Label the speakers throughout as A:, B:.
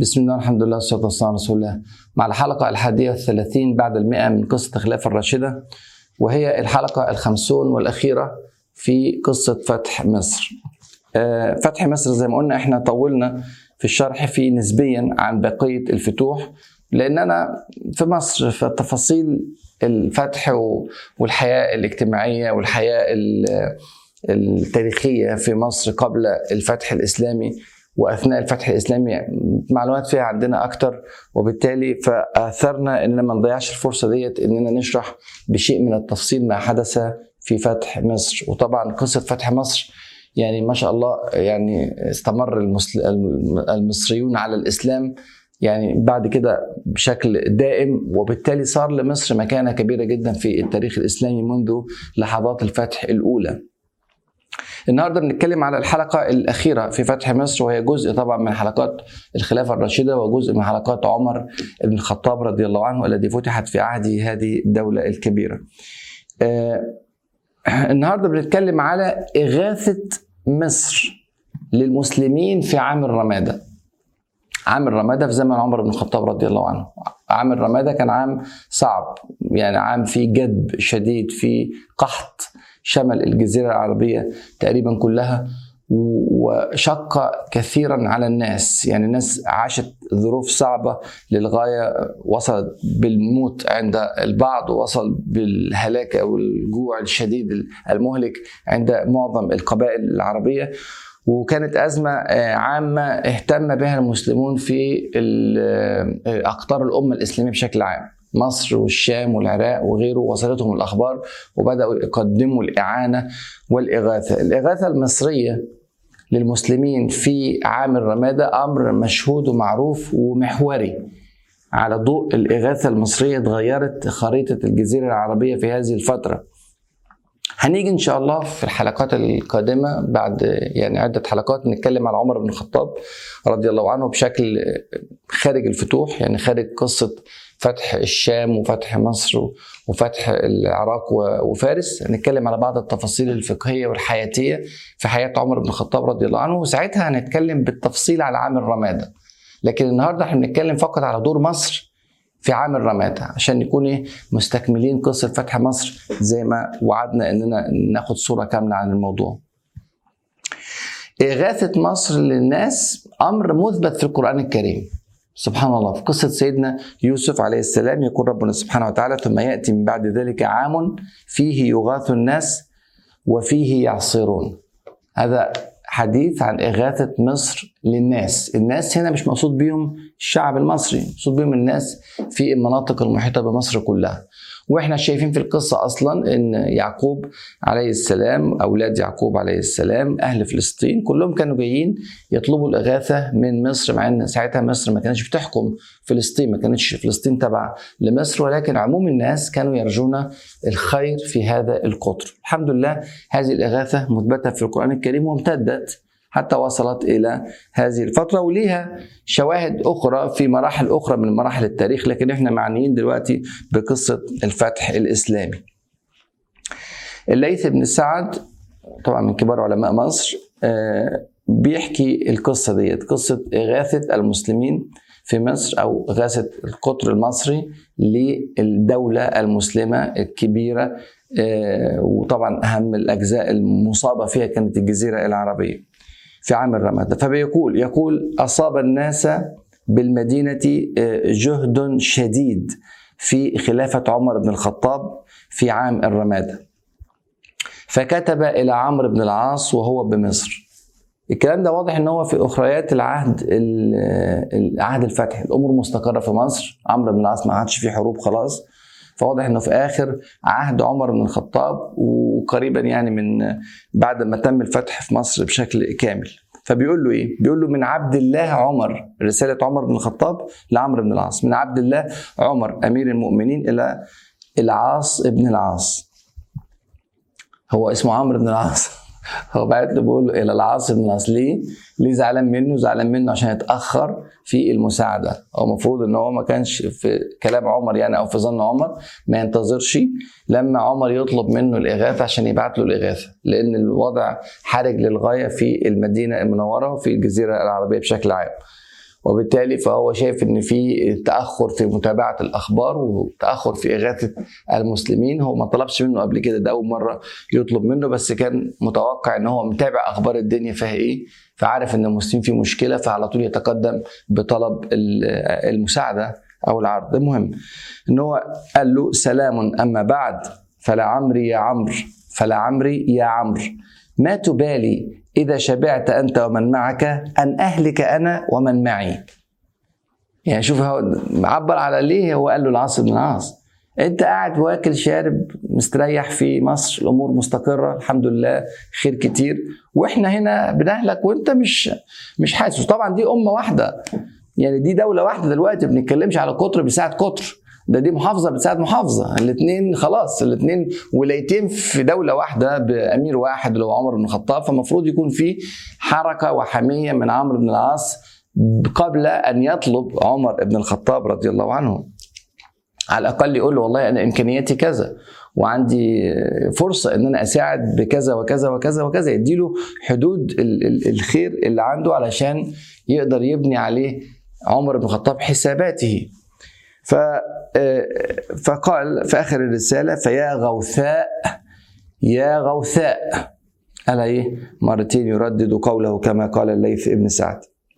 A: بسم الله الحمد لله والصلاة والسلام على رسول الله مع الحلقة الحادية والثلاثين بعد المئة من قصة الخلافة الراشدة وهي الحلقة الخمسون والأخيرة في قصة فتح مصر آه، فتح مصر زي ما قلنا احنا طولنا في الشرح فيه نسبيا عن بقية الفتوح لأننا في مصر في تفاصيل الفتح والحياة الاجتماعية والحياة التاريخية في مصر قبل الفتح الإسلامي واثناء الفتح الاسلامي معلومات فيها عندنا اكتر وبالتالي فاثرنا ان ما نضيعش الفرصه ديت اننا نشرح بشيء من التفصيل ما حدث في فتح مصر وطبعا قصه فتح مصر يعني ما شاء الله يعني استمر المصريون على الاسلام يعني بعد كده بشكل دائم وبالتالي صار لمصر مكانه كبيره جدا في التاريخ الاسلامي منذ لحظات الفتح الاولى. النهارده بنتكلم على الحلقه الاخيره في فتح مصر وهي جزء طبعا من حلقات الخلافه الراشده وجزء من حلقات عمر بن الخطاب رضي الله عنه الذي فتحت في عهده هذه الدوله الكبيره. آه النهارده بنتكلم على اغاثه مصر للمسلمين في عام الرماده. عام الرماده في زمن عمر بن الخطاب رضي الله عنه. عام الرماده كان عام صعب يعني عام فيه جدب شديد فيه قحط شمل الجزيرة العربية تقريبا كلها وشق كثيرا على الناس يعني الناس عاشت ظروف صعبة للغاية وصلت بالموت عند البعض ووصل بالهلاك أو الجوع الشديد المهلك عند معظم القبائل العربية وكانت أزمة عامة اهتم بها المسلمون في أقطار الأمة الإسلامية بشكل عام مصر والشام والعراق وغيره وصلتهم الأخبار وبدأوا يقدموا الإعانة والإغاثة الإغاثة المصرية للمسلمين في عام الرمادة أمر مشهود ومعروف ومحوري على ضوء الإغاثة المصرية اتغيرت خريطة الجزيرة العربية في هذه الفترة هنيجي ان شاء الله في الحلقات القادمه بعد يعني عده حلقات نتكلم على عمر بن الخطاب رضي الله عنه بشكل خارج الفتوح يعني خارج قصه فتح الشام وفتح مصر وفتح العراق وفارس هنتكلم على بعض التفاصيل الفقهيه والحياتيه في حياه عمر بن الخطاب رضي الله عنه وساعتها هنتكلم بالتفصيل على عام الرماده لكن النهارده احنا بنتكلم فقط على دور مصر في عام الرمادة عشان نكون ايه مستكملين قصة فتح مصر زي ما وعدنا اننا ناخد صورة كاملة عن الموضوع إغاثة مصر للناس أمر مثبت في القرآن الكريم سبحان الله في قصة سيدنا يوسف عليه السلام يقول ربنا سبحانه وتعالى ثم يأتي من بعد ذلك عام فيه يغاث الناس وفيه يعصرون هذا حديث عن إغاثة مصر للناس الناس هنا مش مقصود بيهم الشعب المصري مقصود بيهم الناس في المناطق المحيطة بمصر كلها واحنا شايفين في القصة اصلا ان يعقوب عليه السلام اولاد يعقوب عليه السلام اهل فلسطين كلهم كانوا جايين يطلبوا الاغاثة من مصر مع ان ساعتها مصر ما كانتش بتحكم فلسطين ما كانتش فلسطين تبع لمصر ولكن عموم الناس كانوا يرجون الخير في هذا القطر الحمد لله هذه الاغاثة مثبتة في القرآن الكريم وامتدت حتى وصلت الى هذه الفتره وليها شواهد اخرى في مراحل اخرى من مراحل التاريخ لكن احنا معنيين دلوقتي بقصه الفتح الاسلامي. الليث بن سعد طبعا من كبار علماء مصر بيحكي القصه ديت قصه اغاثه المسلمين في مصر او اغاثه القطر المصري للدوله المسلمه الكبيره وطبعا اهم الاجزاء المصابه فيها كانت الجزيره العربيه. في عام الرمادة فبيقول يقول أصاب الناس بالمدينة جهد شديد في خلافة عمر بن الخطاب في عام الرمادة فكتب إلى عمرو بن العاص وهو بمصر الكلام ده واضح ان هو في اخريات العهد عهد الفتح الامور مستقره في مصر عمرو بن العاص ما عادش في حروب خلاص فواضح انه في اخر عهد عمر بن الخطاب وقريبا يعني من بعد ما تم الفتح في مصر بشكل كامل فبيقول له ايه؟ بيقول له من عبد الله عمر رساله عمر بن الخطاب لعمرو بن العاص من عبد الله عمر امير المؤمنين الى العاص ابن العاص هو اسمه عمرو بن العاص هو بعت له بيقول له الى العاص بن العاص ليه؟ ليه زعلان منه؟ زعلان منه عشان اتاخر في المساعده، هو المفروض ان هو ما كانش في كلام عمر يعني او في ظن عمر ما ينتظرش لما عمر يطلب منه الاغاثه عشان يبعت له الاغاثه، لان الوضع حرج للغايه في المدينه المنوره وفي الجزيره العربيه بشكل عام. وبالتالي فهو شايف ان في تاخر في متابعه الاخبار وتاخر في اغاثه المسلمين هو ما طلبش منه قبل كده ده اول مره يطلب منه بس كان متوقع ان هو متابع اخبار الدنيا فيها ايه فعارف ان المسلمين في مشكله فعلى طول يتقدم بطلب المساعده او العرض المهم ان هو قال له سلام اما بعد فلعمري يا عمرو فلعمري يا عمرو ما تبالي إذا شبعت أنت ومن معك أن أهلك أنا ومن معي يعني شوف هو عبر على ليه هو قال له العاص بن العاص انت قاعد واكل شارب مستريح في مصر الامور مستقره الحمد لله خير كتير واحنا هنا بنهلك وانت مش مش حاسس طبعا دي امه واحده يعني دي دوله واحده دلوقتي ما بنتكلمش على قطر بيساعد قطر ده دي محافظه بتساعد محافظه الاثنين خلاص الاثنين ولايتين في دوله واحده بامير واحد اللي هو عمر بن الخطاب فالمفروض يكون في حركه وحميه من عمرو بن العاص قبل ان يطلب عمر بن الخطاب رضي الله عنه على الاقل يقول له والله انا امكانياتي كذا وعندي فرصه ان انا اساعد بكذا وكذا وكذا وكذا يديله حدود الخير اللي عنده علشان يقدر يبني عليه عمر بن الخطاب حساباته ف فقال في اخر الرساله فيا غوثاء يا غوثاء قال ايه مرتين يردد قوله كما قال الليث ابن سعد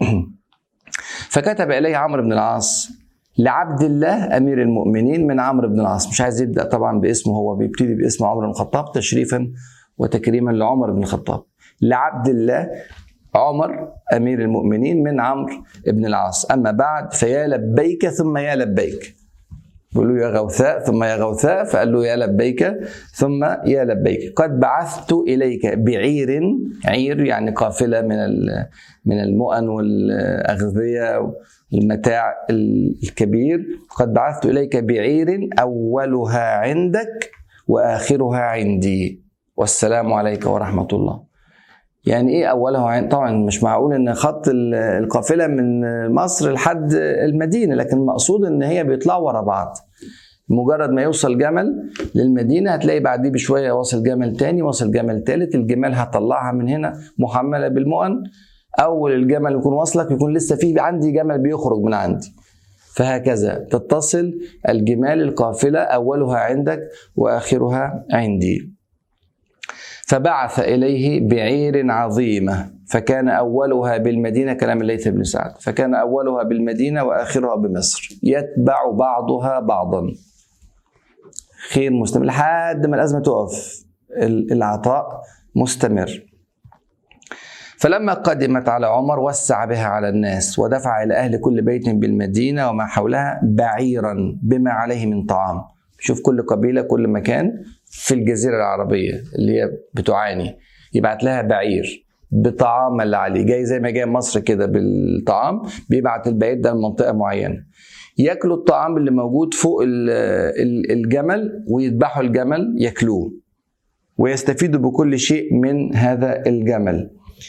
A: فكتب اليه عمرو بن العاص لعبد الله امير المؤمنين من عمرو بن العاص مش عايز يبدا طبعا باسمه هو بيبتدي باسم عمر بن الخطاب تشريفا وتكريما لعمر بن الخطاب لعبد الله عمر امير المؤمنين من عمرو بن العاص اما بعد فيا لبيك ثم يا لبيك بيقول له يا غوثاء ثم يا غوثاء فقال له يا لبيك ثم يا لبيك قد بعثت اليك بعير عير يعني قافله من من المؤن والاغذيه المتاع الكبير قد بعثت اليك بعير اولها عندك واخرها عندي والسلام عليك ورحمه الله يعني ايه اولها عين طبعا مش معقول ان خط القافله من مصر لحد المدينه لكن المقصود ان هي بيطلعوا ورا بعض مجرد ما يوصل جمل للمدينه هتلاقي بعديه بشويه واصل جمل تاني واصل جمل تالت الجمال هطلعها من هنا محمله بالمؤن اول الجمل يكون واصلك يكون لسه في عندي جمل بيخرج من عندي فهكذا تتصل الجمال القافله اولها عندك واخرها عندي فبعث إليه بعير عظيمة فكان أولها بالمدينة كلام الليث بن سعد فكان أولها بالمدينة وآخرها بمصر يتبع بعضها بعضا خير مستمر لحد ما الأزمة تقف العطاء مستمر فلما قدمت على عمر وسع بها على الناس ودفع إلى أهل كل بيت بالمدينة وما حولها بعيرا بما عليه من طعام شوف كل قبيلة كل مكان في الجزيره العربيه اللي هي بتعاني يبعت لها بعير بطعام اللي عليه جاي زي ما جاي مصر كده بالطعام بيبعت البعير ده لمنطقه معينه ياكلوا الطعام اللي موجود فوق الجمل ويذبحوا الجمل ياكلوه ويستفيدوا بكل شيء من هذا الجمل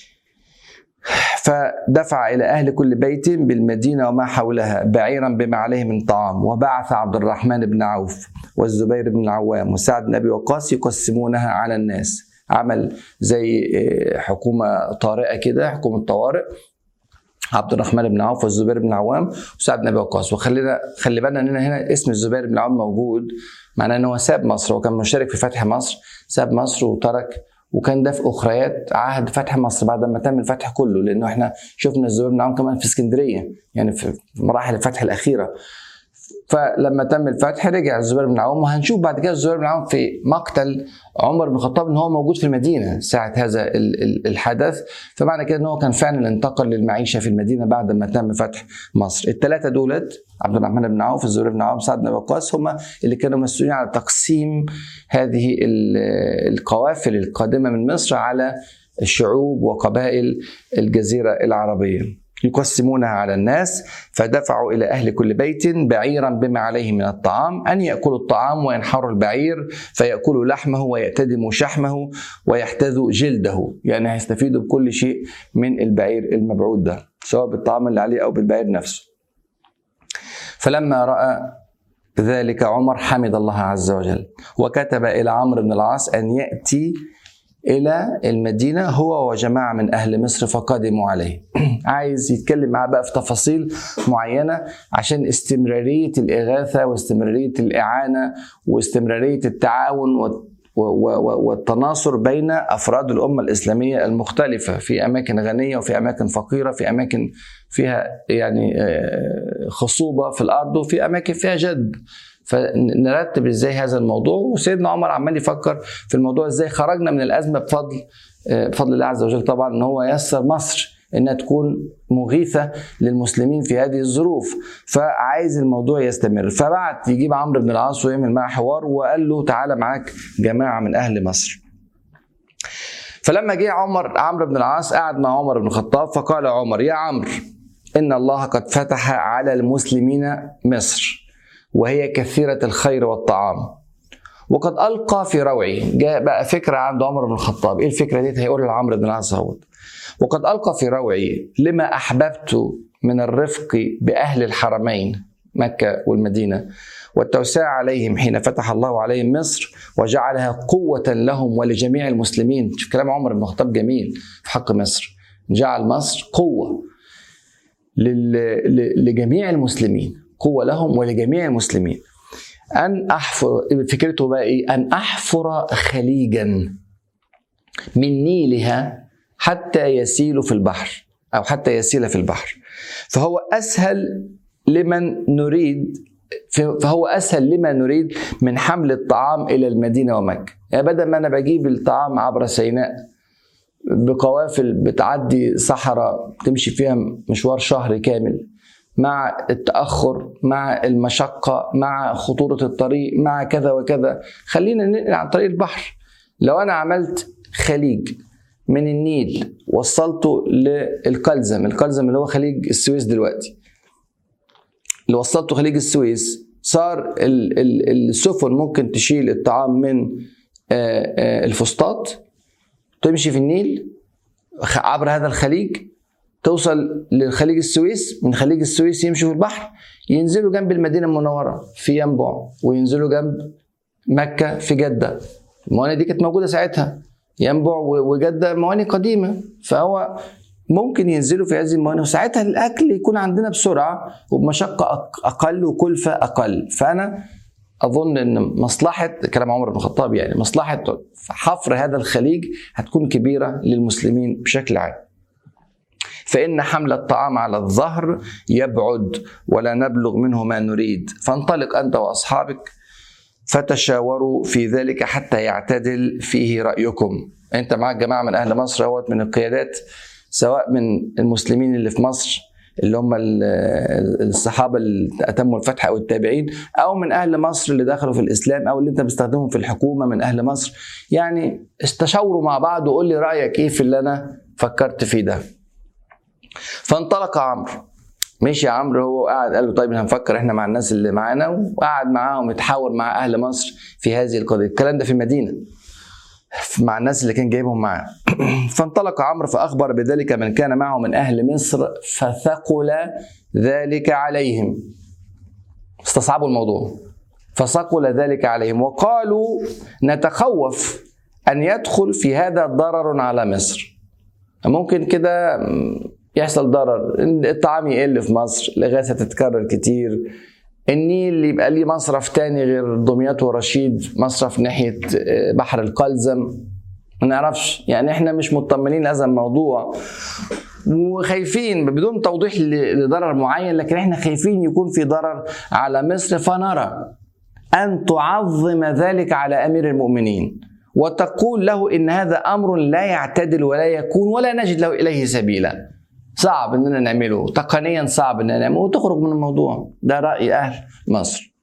A: فدفع إلى أهل كل بيت بالمدينة وما حولها بعيرا بما عليه من طعام وبعث عبد الرحمن بن عوف والزبير بن العوام وسعد بن أبي وقاص يقسمونها على الناس عمل زي حكومة طارئة كده حكومة طوارئ عبد الرحمن بن عوف والزبير بن العوام وسعد بن ابي وقاص وخلينا خلي بالنا ان هنا اسم الزبير بن العوام موجود معناه ان هو ساب مصر وكان مشترك في فتح مصر ساب مصر وترك وكان ده في اخريات عهد فتح مصر بعد ما تم الفتح كله لانه احنا شفنا الزبير بن عوام كمان في اسكندريه يعني في مراحل الفتح الاخيره فلما تم الفتح رجع الزبير بن عوام وهنشوف بعد كده الزبير بن عوام في مقتل عمر بن الخطاب ان هو موجود في المدينه ساعه هذا الحدث فمعنى كده ان هو كان فعلا انتقل للمعيشه في المدينه بعد ما تم فتح مصر الثلاثه دولت عبد الرحمن بن عوف الزبير بن عوام سعد بن وقاص هم اللي كانوا مسؤولين على تقسيم هذه القوافل القادمه من مصر على الشعوب وقبائل الجزيره العربيه يقسمونها على الناس فدفعوا إلى أهل كل بيت بعيرا بما عليه من الطعام أن يأكلوا الطعام وينحروا البعير فيأكلوا لحمه ويأتدموا شحمه ويحتذوا جلده يعني هيستفيدوا بكل شيء من البعير المبعوث ده سواء بالطعام اللي عليه أو بالبعير نفسه فلما رأى ذلك عمر حمد الله عز وجل وكتب إلى عمرو بن العاص أن يأتي الى المدينه هو وجماعه من اهل مصر فقدموا عليه عايز يتكلم معاه بقى في تفاصيل معينه عشان استمراريه الاغاثه واستمراريه الاعانه واستمراريه التعاون والتناصر بين افراد الامه الاسلاميه المختلفه في اماكن غنيه وفي اماكن فقيره في اماكن فيها يعني آه، خصوبه في الارض وفي اماكن فيها جد فنرتب ازاي هذا الموضوع وسيدنا عمر عمال يفكر في الموضوع ازاي خرجنا من الازمه بفضل آه، بفضل الله عز وجل طبعا ان هو يسر مصر انها تكون مغيثه للمسلمين في هذه الظروف فعايز الموضوع يستمر فبعت يجيب عمرو بن العاص ويعمل معاه حوار وقال له تعالى معاك جماعه من اهل مصر فلما جه عمر عمرو بن العاص قعد مع عمر بن الخطاب فقال عمر يا عمرو ان الله قد فتح على المسلمين مصر وهي كثيره الخير والطعام وقد القى في روعي جاء بقى فكره عند عمر بن الخطاب ايه الفكره دي هيقولها لعمرو بن العاص اهوت وقد ألقى في روعي لما أحببت من الرفق بأهل الحرمين مكة والمدينة والتوسع عليهم حين فتح الله عليهم مصر وجعلها قوة لهم ولجميع المسلمين شوف كلام عمر بن الخطاب جميل في حق مصر جعل مصر قوة لجميع المسلمين قوة لهم ولجميع المسلمين أن أحفر فكرته بقى إيه؟ أن أحفر خليجا من نيلها حتى يسيل في البحر أو حتى يسيل في البحر فهو أسهل لمن نريد فهو اسهل لما نريد من حمل الطعام الى المدينه ومكه يعني بدل ما انا بجيب الطعام عبر سيناء بقوافل بتعدي صحراء تمشي فيها مشوار شهر كامل مع التاخر مع المشقه مع خطوره الطريق مع كذا وكذا خلينا ننقل عن طريق البحر لو انا عملت خليج من النيل وصلته للقلزم القلزم اللي هو خليج السويس دلوقتي اللي وصلته خليج السويس صار السفن ممكن تشيل الطعام من آه، آه، الفسطاط تمشي في النيل عبر هذا الخليج توصل لخليج السويس من خليج السويس يمشوا في البحر ينزلوا جنب المدينه المنوره في ينبع وينزلوا جنب مكه في جده الموانئ دي كانت موجوده ساعتها ينبع وجدة موانئ قديمة فهو ممكن ينزلوا في هذه الموانئ وساعتها الأكل يكون عندنا بسرعة وبمشقة أقل وكلفة أقل فأنا أظن أن مصلحة كلام عمر بن الخطاب يعني مصلحة حفر هذا الخليج هتكون كبيرة للمسلمين بشكل عام فإن حمل الطعام على الظهر يبعد ولا نبلغ منه ما نريد فانطلق أنت وأصحابك فتشاوروا في ذلك حتى يعتدل فيه رأيكم انت معاك جماعة من أهل مصر اهوت من القيادات سواء من المسلمين اللي في مصر اللي هم الصحابه اللي اتموا الفتح او التابعين او من اهل مصر اللي دخلوا في الاسلام او اللي انت بتستخدمهم في الحكومه من اهل مصر يعني استشاوروا مع بعض وقول لي رايك ايه في اللي انا فكرت فيه ده فانطلق عمرو مشي عمرو هو قاعد قال له طيب هنفكر احنا مع الناس اللي معانا وقعد معاهم يتحاور مع اهل مصر في هذه القضيه الكلام ده في المدينه مع الناس اللي كان جايبهم معاه فانطلق عمرو فاخبر بذلك من كان معه من اهل مصر فثقل ذلك عليهم استصعبوا الموضوع فثقل ذلك عليهم وقالوا نتخوف ان يدخل في هذا ضرر على مصر ممكن كده يحصل ضرر الطعام يقل في مصر الاغاثه تتكرر كتير النيل يبقى ليه مصرف تاني غير دمياط ورشيد مصرف ناحيه آه، بحر القلزم ما نعرفش يعني احنا مش مطمنين لهذا الموضوع وخايفين بدون توضيح لضرر معين لكن احنا خايفين يكون في ضرر على مصر فنرى ان تعظم ذلك على امير المؤمنين وتقول له ان هذا امر لا يعتدل ولا يكون ولا نجد له اليه سبيلا صعب اننا نعمله تقنيا صعب اننا نعمله وتخرج من الموضوع ده راي اهل مصر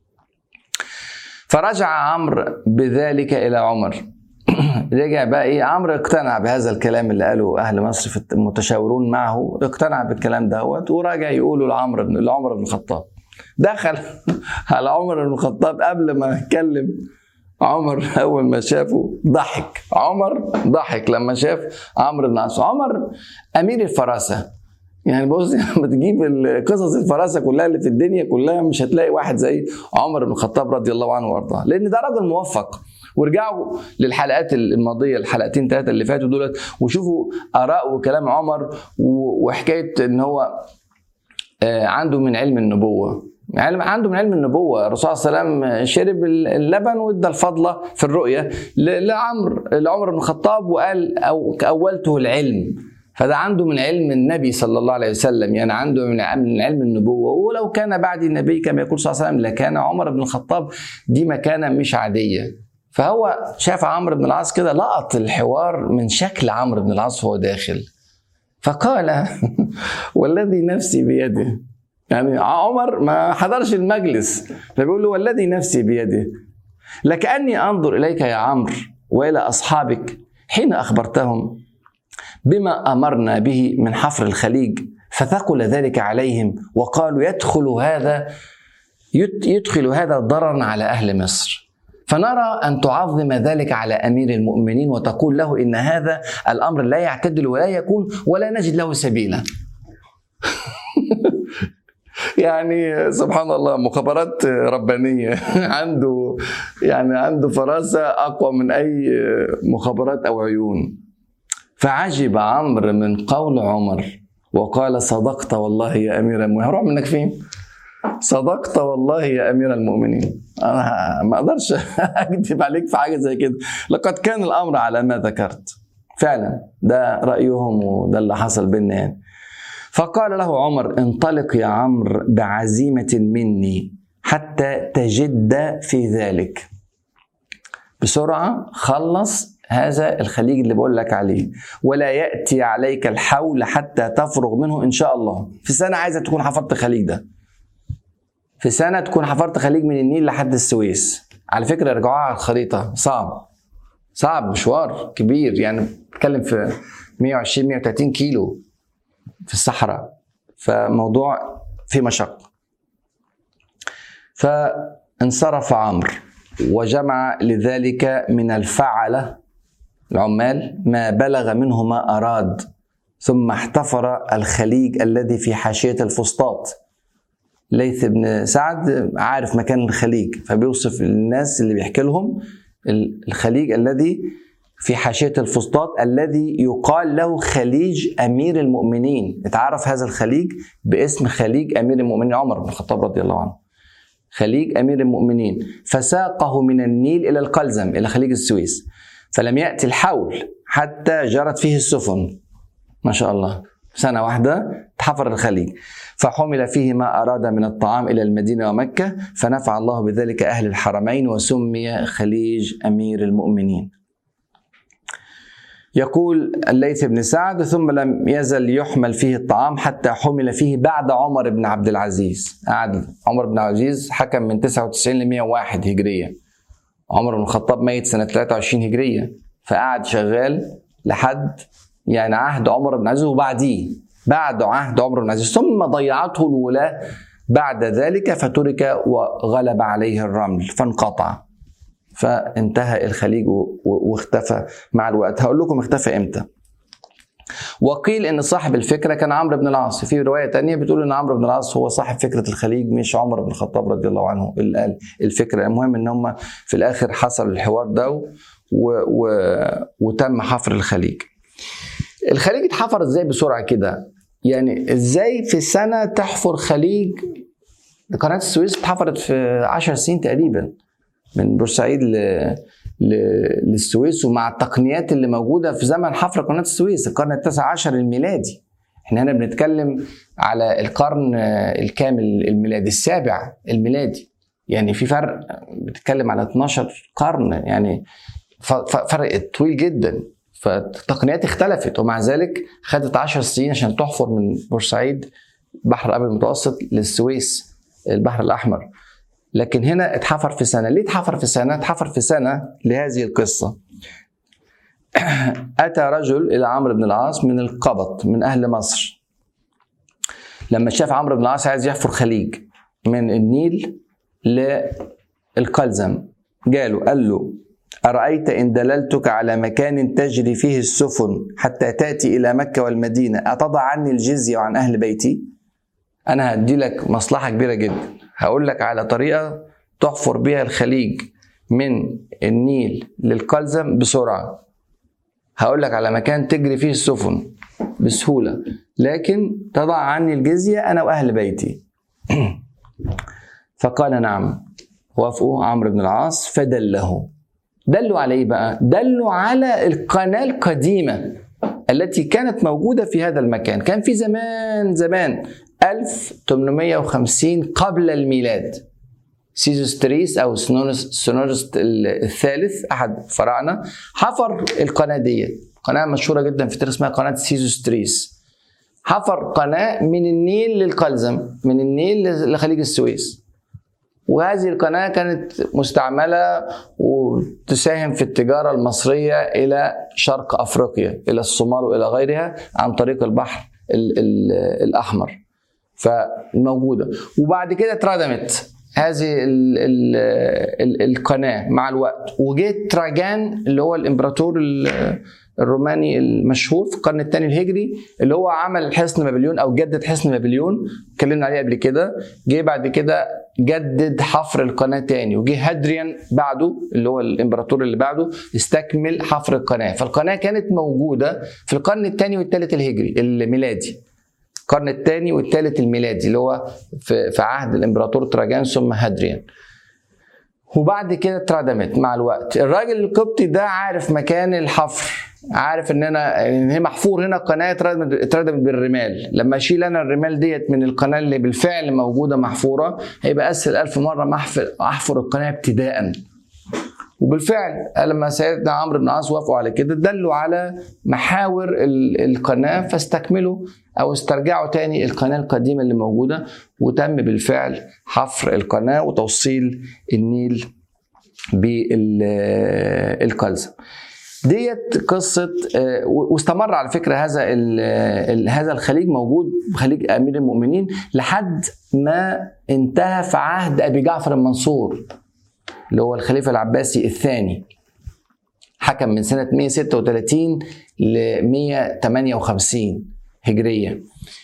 A: فرجع عمرو بذلك الى عمر رجع بقى ايه عمرو اقتنع بهذا الكلام اللي قاله اهل مصر في المتشاورون معه اقتنع بالكلام دوت وراجع يقوله لعمرو بن لعمر بن الخطاب دخل على عمر بن الخطاب قبل ما يتكلم عمر اول ما شافه ضحك عمر ضحك لما شاف عمرو بن العاص عمر امير الفراسه يعني بص لما تجيب قصص الفراسه كلها اللي في الدنيا كلها مش هتلاقي واحد زي عمر بن الخطاب رضي الله عنه وارضاه لان ده راجل موفق وارجعوا للحلقات الماضيه الحلقتين ثلاثه اللي فاتوا دولت وشوفوا اراء وكلام عمر وحكايه ان هو آه، عنده من علم النبوه علم عنده من علم النبوه الرسول صلى الله عليه وسلم شرب اللبن وادى الفضله في الرؤيه لعمر لعمر بن الخطاب وقال او اولته العلم فده عنده من علم النبي صلى الله عليه وسلم يعني عنده من علم النبوه ولو كان بعد النبي كما يقول صلى الله عليه وسلم لكان عمر بن الخطاب دي مكانه مش عاديه فهو شاف عمرو بن العاص كده لقط الحوار من شكل عمرو بن العاص وهو داخل فقال والذي نفسي بيده يعني عمر ما حضرش المجلس فبيقول له والذي نفسي بيده لكأني أنظر إليك يا عمرو وإلى أصحابك حين أخبرتهم بما أمرنا به من حفر الخليج فثقل ذلك عليهم وقالوا يدخل هذا يدخل هذا ضررا على أهل مصر فنرى أن تعظم ذلك على أمير المؤمنين وتقول له إن هذا الأمر لا يعتدل ولا يكون ولا نجد له سبيلا يعني سبحان الله مخابرات ربانية عنده يعني عنده فراسة أقوى من أي مخابرات أو عيون فعجب عمرو من قول عمر وقال صدقت والله يا أمير المؤمنين هروح منك فين؟ صدقت والله يا امير المؤمنين انا ما اقدرش اكذب عليك في حاجه زي كده لقد كان الامر على ما ذكرت فعلا ده رايهم وده اللي حصل بينا يعني فقال له عمر انطلق يا عمرو بعزيمه مني حتى تجد في ذلك بسرعه خلص هذا الخليج اللي بقول لك عليه ولا ياتي عليك الحول حتى تفرغ منه ان شاء الله في سنه عايزه تكون حفظت الخليج ده في سنه تكون حفرت خليج من النيل لحد السويس على فكره رجعوها على الخريطه صعب صعب مشوار كبير يعني بتتكلم في 120 130 كيلو في الصحراء فموضوع في مشقه فانصرف عمرو وجمع لذلك من الفعله العمال ما بلغ منه ما اراد ثم احتفر الخليج الذي في حاشيه الفسطاط ليث بن سعد عارف مكان الخليج فبيوصف الناس اللي بيحكي لهم الخليج الذي في حاشية الفسطاط الذي يقال له خليج أمير المؤمنين اتعرف هذا الخليج باسم خليج أمير المؤمنين عمر بن الخطاب رضي الله عنه خليج أمير المؤمنين فساقه من النيل إلى القلزم إلى خليج السويس فلم يأتي الحول حتى جرت فيه السفن ما شاء الله سنة واحدة تحفر الخليج فحمل فيه ما أراد من الطعام إلى المدينة ومكة فنفع الله بذلك أهل الحرمين وسمي خليج أمير المؤمنين يقول الليث بن سعد ثم لم يزل يحمل فيه الطعام حتى حمل فيه بعد عمر بن عبد العزيز قعد عمر بن عبد العزيز حكم من 99 ل 101 هجرية عمر بن الخطاب ميت سنة 23 هجرية فقعد شغال لحد يعني عهد عمر بن عزيز وبعديه بعد عهد عمر بن عزيز ثم ضيعته الولاة بعد ذلك فترك وغلب عليه الرمل فانقطع فانتهى الخليج واختفى مع الوقت هقول لكم اختفى امتى وقيل ان صاحب الفكره كان عمرو بن العاص في روايه تانية بتقول ان عمرو بن العاص هو صاحب فكره الخليج مش عمر بن الخطاب رضي الله عنه اللي قال الفكره المهم ان هم في الاخر حصل الحوار ده و... و... وتم حفر الخليج الخليج اتحفر ازاي بسرعه كده يعني ازاي في سنه تحفر خليج قناه السويس اتحفرت في 10 سنين تقريبا من بورسعيد ل... ل... للسويس ومع التقنيات اللي موجوده في زمن حفر قناه السويس القرن التاسع عشر الميلادي احنا هنا بنتكلم على القرن الكامل الميلادي السابع الميلادي يعني في فرق بتتكلم على 12 قرن يعني فرق طويل جدا فالتقنيات اختلفت ومع ذلك خدت 10 سنين عشان تحفر من بورسعيد بحر الابيض المتوسط للسويس البحر الاحمر لكن هنا اتحفر في سنه ليه اتحفر في سنه اتحفر في سنه لهذه القصه اتى رجل الى عمرو بن العاص من القبط من اهل مصر لما شاف عمرو بن العاص عايز يحفر خليج من النيل للقلزم جاله قال له أرأيت إن دللتك على مكان تجري فيه السفن حتى تأتي إلى مكة والمدينة أتضع عني الجزية وعن أهل بيتي؟ أنا هدي لك مصلحة كبيرة جدا هقول لك على طريقة تحفر بها الخليج من النيل للقلزم بسرعه هقول لك على مكان تجري فيه السفن بسهوله لكن تضع عني الجزيه انا واهل بيتي فقال نعم وافقوا عمرو بن العاص فدله دلوا على ايه بقى دلوا على القناه القديمه التي كانت موجودة في هذا المكان كان في زمان زمان 1850 قبل الميلاد سيزوستريس او سونورس الثالث احد فراعنه حفر القناه دي قناه مشهوره جدا في اسمها قناه سيزوستريس حفر قناه من النيل للقلزم من النيل لخليج السويس وهذه القناه كانت مستعمله وتساهم في التجاره المصريه الى شرق افريقيا الى الصومال والى غيرها عن طريق البحر ال ال الاحمر فموجوده وبعد كده اتردمت هذه ال ال ال القناه مع الوقت وجه تراجان اللي هو الامبراطور الروماني المشهور في القرن الثاني الهجري اللي هو عمل حصن بابليون او جدد حصن بابليون اتكلمنا عليه قبل كده جه بعد كده جدد حفر القناه تاني وجه هادريان بعده اللي هو الامبراطور اللي بعده استكمل حفر القناه فالقناه كانت موجوده في القرن الثاني والثالث الهجري الميلادي القرن الثاني والثالث الميلادي اللي هو في عهد الامبراطور تراجان ثم هادريان وبعد كده اتردمت مع الوقت الراجل القبطي ده عارف مكان الحفر عارف ان انا ان هي محفور هنا قناه اتردمت بالرمال لما اشيل انا الرمال ديت من القناه اللي بالفعل موجوده محفوره هيبقى اسهل ألف مره ما احفر القناه ابتداء وبالفعل لما سيدنا عمرو بن العاص وافقوا على كده دلوا على محاور القناه فاستكملوا او استرجعوا تاني القناه القديمه اللي موجوده وتم بالفعل حفر القناه وتوصيل النيل بالقلزم ديت قصه واستمر على فكره هذا هذا الخليج موجود خليج امير المؤمنين لحد ما انتهى في عهد ابي جعفر المنصور اللي هو الخليفه العباسي الثاني حكم من سنه 136 ل 158 هجريه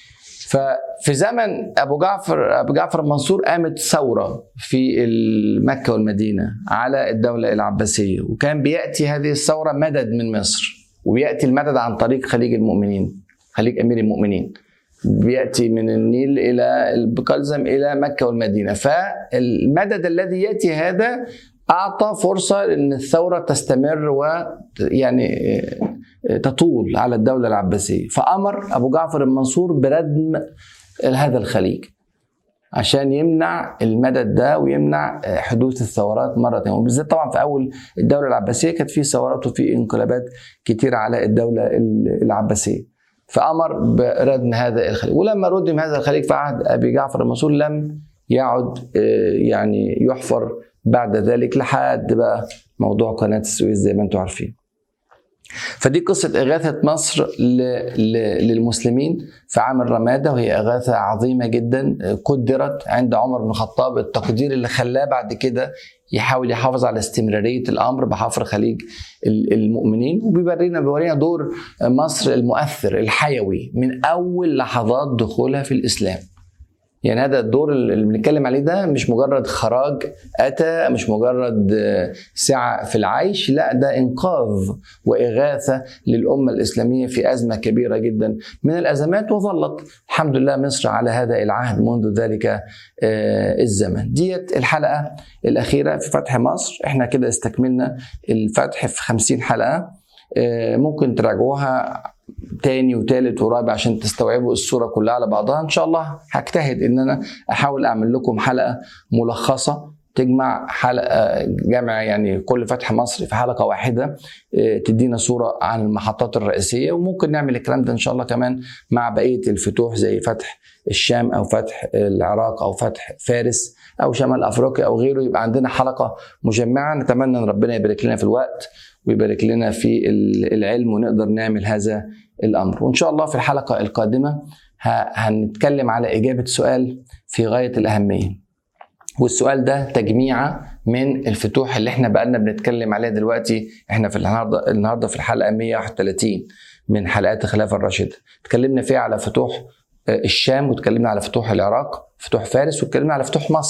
A: ففي زمن ابو جعفر ابو جعفر المنصور قامت ثوره في مكه والمدينه على الدوله العباسيه وكان بياتي هذه الثوره مدد من مصر وبياتي المدد عن طريق خليج المؤمنين خليج امير المؤمنين بياتي من النيل الى القلزم الى مكه والمدينه فالمدد الذي ياتي هذا اعطى فرصه ان الثوره تستمر ويعني تطول على الدوله العباسيه فامر ابو جعفر المنصور بردم هذا الخليج عشان يمنع المدد ده ويمنع حدوث الثورات مره ثانيه وبالذات طبعا في اول الدوله العباسيه كانت في ثورات وفي انقلابات كتير على الدوله العباسيه فامر بردم هذا الخليج ولما ردم هذا الخليج في عهد ابي جعفر المنصور لم يعد يعني يحفر بعد ذلك لحد بقى موضوع قناه السويس زي ما انتم عارفين فدي قصة إغاثة مصر للمسلمين في عام الرمادة وهي إغاثة عظيمة جدا قدرت عند عمر بن الخطاب التقدير اللي خلاه بعد كده يحاول يحافظ على استمرارية الأمر بحفر خليج المؤمنين وبيورينا بيورينا دور مصر المؤثر الحيوي من أول لحظات دخولها في الإسلام يعني هذا الدور اللي بنتكلم عليه ده مش مجرد خراج اتى مش مجرد سعه في العيش لا ده انقاذ واغاثه للامه الاسلاميه في ازمه كبيره جدا من الازمات وظلت الحمد لله مصر على هذا العهد منذ ذلك الزمن ديت الحلقه الاخيره في فتح مصر احنا كده استكملنا الفتح في 50 حلقه ممكن تراجعوها تاني وتالت ورابع عشان تستوعبوا الصورة كلها على بعضها إن شاء الله هجتهد إن أنا أحاول أعمل لكم حلقة ملخصة تجمع حلقة جمع يعني كل فتح مصر في حلقة واحدة تدينا صورة عن المحطات الرئيسية وممكن نعمل الكلام ده إن شاء الله كمان مع بقية الفتوح زي فتح الشام أو فتح العراق أو فتح فارس أو شمال أفريقيا أو غيره يبقى عندنا حلقة مجمعة نتمنى أن ربنا يبارك لنا في الوقت ويبارك لنا في العلم ونقدر نعمل هذا الامر وان شاء الله في الحلقه القادمه هنتكلم على اجابه سؤال في غايه الاهميه والسؤال ده تجميعه من الفتوح اللي احنا بقالنا بنتكلم عليها دلوقتي احنا في النهارده النهارده في الحلقه 131 من حلقات الخلافه الراشده اتكلمنا فيها على فتوح الشام واتكلمنا على فتوح العراق فتوح فارس واتكلمنا على فتوح مصر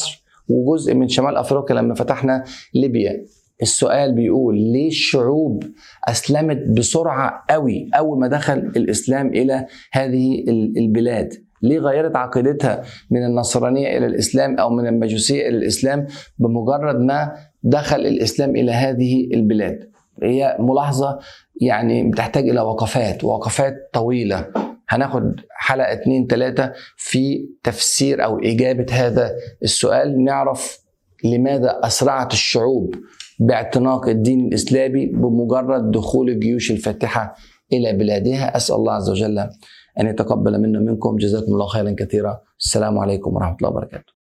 A: وجزء من شمال افريقيا لما فتحنا ليبيا السؤال بيقول ليه الشعوب اسلمت بسرعه قوي اول ما دخل الاسلام الى هذه البلاد ليه غيرت عقيدتها من النصرانيه الى الاسلام او من المجوسيه الى الاسلام بمجرد ما دخل الاسلام الى هذه البلاد هي ملاحظه يعني بتحتاج الى وقفات وقفات طويله هناخد حلقه اتنين تلاته في تفسير او اجابه هذا السؤال نعرف لماذا اسرعت الشعوب باعتناق الدين الاسلامي بمجرد دخول الجيوش الفاتحه الى بلادها اسال الله عز وجل ان يتقبل منا منكم جزاكم الله خيرا كثيرا السلام عليكم ورحمه الله وبركاته